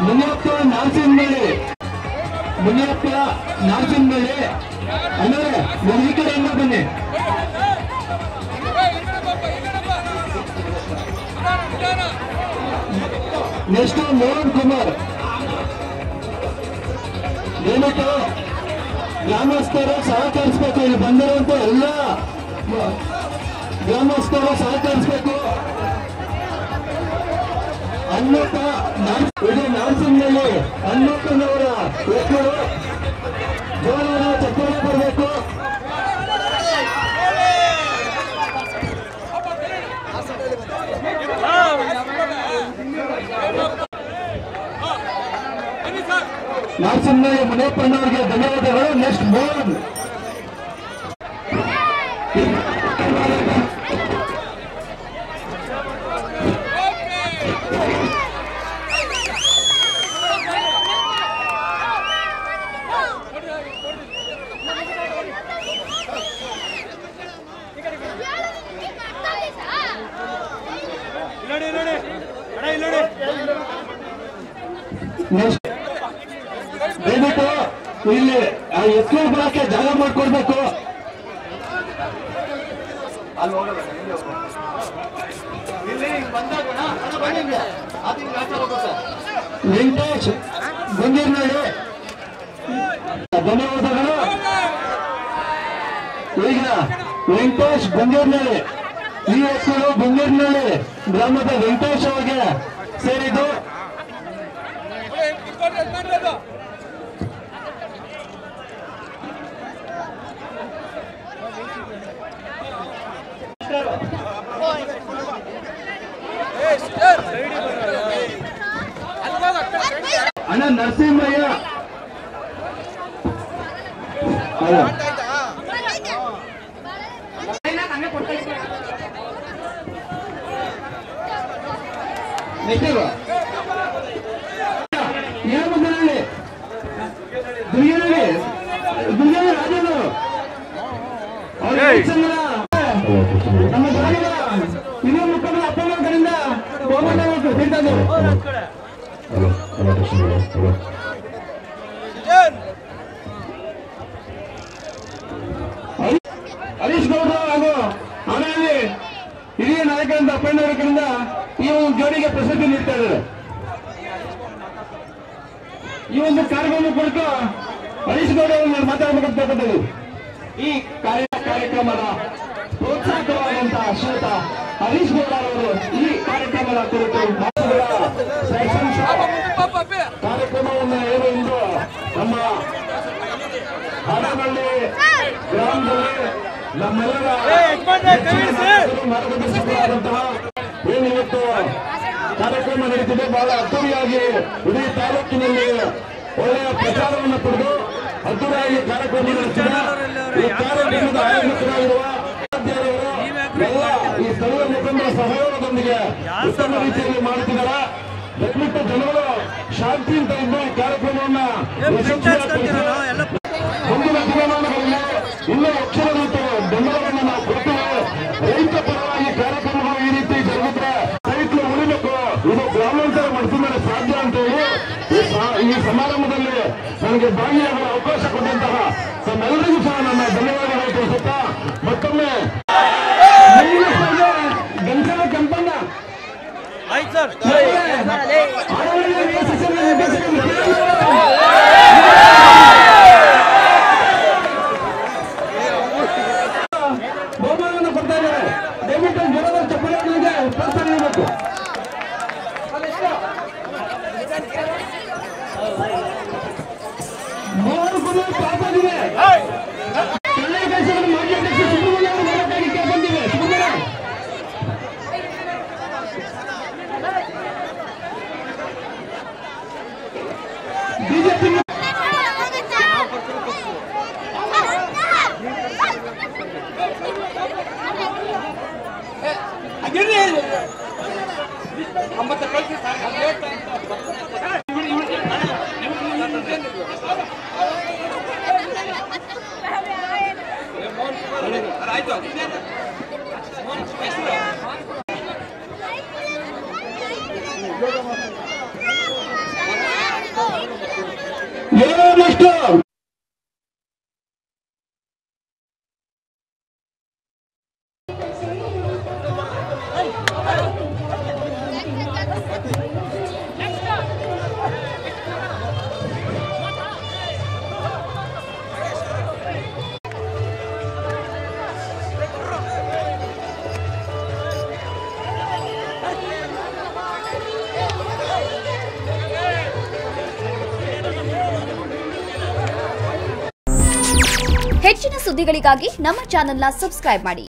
ಮುನಿಯಪ್ಪ ನಾರ್ಸಿಂಗಳ್ಳಿ ಮುನಿಯಪ್ಪ ನಾರ್ಸಿಂಗಳ್ಳಿ ಅಂದ್ರೆ ನೀವು ಈ ಕಡೆಯಿಂದ ಬನ್ನಿ ನೆಕ್ಸ್ಟ್ ಮೋಹನ್ ಕುಮಾರ್ ದಯವಿಟ್ಟು ಗ್ರಾಮಸ್ಥರು ಸಹಕರಿಸಬೇಕು ಇಲ್ಲಿ ಬಂದಿರುವಂತ ಎಲ್ಲ ಗ್ರಾಮಸ್ಥರು ಸಹಕರಿಸಬೇಕು ಅನ್ನಪ್ಪ ನಾನ್- ಇಡೀ ನಾರ್ಸಿಂಗ್ನಲ್ಲಿ ಅನ್ನಪ್ಪನವರ ಮಕ್ಕಳು ಜೋರಾದ ಚಪ್ಪಾಳೆ ಬರಬೇಕು ನಾರ್ಸಿಂಗ್ನಲ್ಲಿ ಮುನಿಯಪ್ಪನವರಿಗೆ ಧನ್ಯವಾದಗಳು ನೆಕ್ಸ್ಟ್ ಮೋಹನ್ ಇಲ್ಲೋಡಿ ಇಲ್ಲೋಡಿ ಅಣ್ಣ ಇಲ್ಲೋಡಿ ನೆಕ್ಸ್ಟ್ ದಯವಿಟ್ಟು ಇಲ್ಲಿ ಆ ಎತ್ಕೊ ಬರಕ್ಕೆ ಜಾಗ ಮಾಡ್ಕೊಡ್ಬೇಕು ವೆಂಕಟೇಶ್ ಬಂದಿರ್ನಳ್ಳಿ ಧನ್ಯವಾದಗಳು ಈಗ ವೆಂಕಟೇಶ್ ಬಂದಿರ್ನಳ್ಳಿ ಈ ಹೆಸರು ಬಂದಿರ್ನಳ್ಳಿ ಗ್ರಾಮದ ವೆಂಕಟೇಶ್ ಅವರಿಗೆ ಸೇರಿದ್ದು ಅಣ್ಣ ನರಸಿಂಹಯ್ಯ ಅಲ್ಲ. ನೆಕ್ಸ್ಟ್ ಇಲ್ವಾ? ಏನು ಬಂದಿರಲಿ ದುರ್ಗಿರಲಿ ದುರ್ಗಿರಲಿ ರಾಜನು ಅವ್ರ ಚಂದ್ರ ನಮ್ಮ ಗಾಡಿಗ ಇನ್ನೂ ಮುಖಂಡ ಅಪ್ಪನ ಕಡೆಯಿಂದ ಬಹುಮಾನ ತಿಂತದ್ದು hello hello Krishna hello Harish ಗೌಡ್ರು ಹಾಗೂ ಆಮೇಲೆ ಹಿರಿಯ ನಾಯಕರಿಂದ ಅಪ್ಪಣ್ಣವರ ಕಡೆಯಿಂದ ಈ ಒಂದು ಜೋಡಿಗೆ ಪ್ರಸಿದ್ಧಿ ನೀಡ್ತಾ ಇದ್ದಾರೆ ಈ ಒಂದು ಕಾರ್ಯಕ್ರಮ ಕುರಿತು ಹರೀಶ್ ಗೌಡ ಅವರು ಮಾತಾಡಬೇಕಂತಕ್ಕಂಥದ್ದು ಈ ಕಾರ್ಯ ಕಾರ್ಯಕ್ರಮದ ಪ್ರೋತ್ಸಾಹಕವಾದಂತಹ ಶ್ವೇತ ಹರೀಶ್ ಗೌಡ ಅವರು ಈ ಕಾರ್ಯಕ್ರಮದ ಕುರಿತು ಮಾತುಗಳ ಪ್ರಶಂಸಾ ಕಾರ್ಯಕ್ರಮವನ್ನು ಏನು ಎಂದು ನಮ್ಮ ಹಣದಲ್ಲಿ ಗ್ರಾಮದಲ್ಲಿ ನಮ್ಮೆಲ್ಲರ ಮಾರ್ಗದರ್ಶಕರಾದಂತಹ ಏನಿವತ್ತು ಕಾರ್ಯಕ್ರಮ ನಡೀತಿದೆ ಬಹಳ ಅದ್ದೂರಿಯಾಗಿ ಇಡೀ ತಾಲೂಕಿನಲ್ಲಿ ಒಳ್ಳೆಯ ಪ್ರಚಾರವನ್ನು ಪಡೆದು ಅದ್ದೂರಿಯಾಗಿ ಕಾರ್ಯಕ್ರಮ ನಡೆಸಿದ ಈ ಕಾರ್ಯಕ್ರಮದ ಆಯೋಜಕರಾಗಿರುವ ಉಪಾಧ್ಯಾಯರವರು ಎಲ್ಲ ಈ ಸ್ಥಳೀಯ ಮುಖಂಡರ ಸಹಯೋಗದೊಂದಿಗೆ ಉತ್ತಮ ರೀತಿಯಲ್ಲಿ ಮಾಡುತ್ತಿದ್ದಾರೆ ದಯವಿಟ್ಟು ಜನರು ಶಾಂತಿಯಿಂದ ಇದ್ದು ಈ ಕಾರ್ಯಕ್ರಮವನ್ನ ಯಶಸ್ವಿಯಾಗಿ ಮುಂದಿನ ದಿನಮಾನಗಳಲ್ಲಿ ಇನ್ನೂ ಅಕ್ಷರದಂತ ಬೆಂಬಲವನ್ನು ನಾವು ಕೊಡ್ತೇವೆ ರೈತ ಪರವಾಗಿ ಕಾರ್ಯಕ್ರಮಗಳು ಈ ರೀತಿ ಜರುಗಿದ್ರೆ ರೈತರು ಉಳಿಬೇಕು ಇದು ಗ್ರಾಮಾಂತರ ಮಾಡಿಸಿದರೆ ಸಾಧ್ಯ ಅಂತ ಹೇಳಿ ಈ ಸಾ- ಈ ಸಮಾರಂಭದಲ್ಲಿ ನನಗೆ ಭಾಗಿಯಾಗಲು ಅವಕಾಶ ಕೊಟ್ಟಂತಹ ತಮ್ಮೆಲ್ಲರಿಗೂ ಸಹ ನನ್ನ ಧನ್ಯವಾದಗಳು ತಿಳಿಸುತ್ತಾ ಮತ್ತೊಮ್ಮೆ ಮುಂದಿನ ಸ್ಪರ್ಧೆ ಗಂಟಲ ಕೆಂಪಣ್ಣ ಆಯ್ತು ಸರ್ ಆಡಳಿತ ನಿರ್ದೇಶಕರ ನಿರ್ದೇಶಕರು ಬಹುಮಾನವನ್ನು ಕೊಡ್ತಾ ಇದ್ದಾರೆ ದಯವಿಟ್ಟು ಜನರ ಚಪ್ಪಲಿಗಳಿಗೆ ಪ್ರೋತ್ಸಾಹ ನೀಡಬೇಕು ಮೋಹನ್ ಕುಮಾರ್ ಪಾಪದಿವೆ ಕನ್ನಡ ದೇಶದ ಮಾಜಿ ಅಧ್ಯಕ್ಷ ಸುಬ್ರಹ್ಮಣ್ಯ ಅವರು ಮಾರಾಟಕ್ಕೆ ಬಂದಿವೆ ಸುಬ್ರಹ್ಮಣ್ಯ ಬಿಜೆಪಿ ಆಯ್ತು ಏನಷ್ಟು ಹೆಚ್ಚಿನ ಸುದ್ದಿಗಳಿಗಾಗಿ ನಮ್ಮ ಚಾನೆಲ್ನ ಸಬ್ಸ್ಕ್ರೈಬ್ ಮಾಡಿ